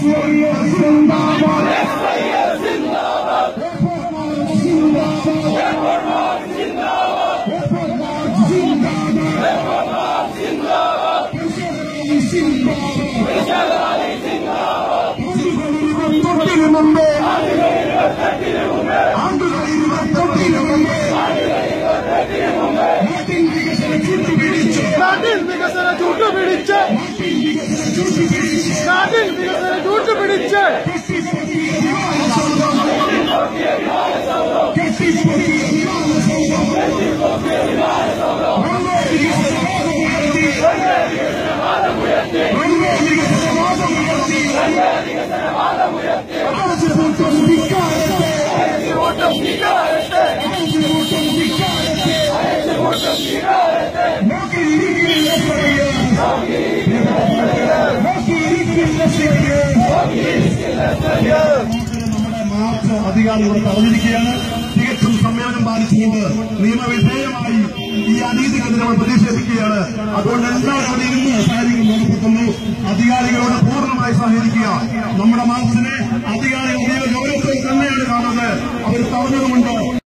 തൊട്ടിന് മുമ്പേ ആണ്ടുകൾ ഇരുപത്തൊട്ടിന് മുമ്പേ നാട്ടിൻ വികസന ചുട്ടുപിടിച്ച് നാട്ടിൽ വികസന ചൂട്ടുപിടിച്ച് നാട്ടിൽ വികസന ചൂട്ടുപിടിച്ച് നമ്മുടെ മാർച്ച് അധികാരികൾ പറഞ്ഞിരിക്കുകയാണ് തികച്ചും സമ്മേളനം പാലിച്ചുകൊണ്ട് നിയമവിധേയമായി ഈ അനീതിക്കെതിരെ നമ്മൾ പ്രതിഷേധിക്കുകയാണ് അതുകൊണ്ട് എല്ലാവരും അവിടെ ഇരുന്ന് സഹകരിക്കും ഓർപ്പിക്കുന്നു അധികാരികളോട് പൂർണ്ണമായി സഹകരിക്കുക നമ്മുടെ മാർച്ചിനെ അധികാരികൾ ഗൗരവത്തിൽ തന്നെയാണ് കാണുന്നത് അവർ പറഞ്ഞതുമുണ്ട്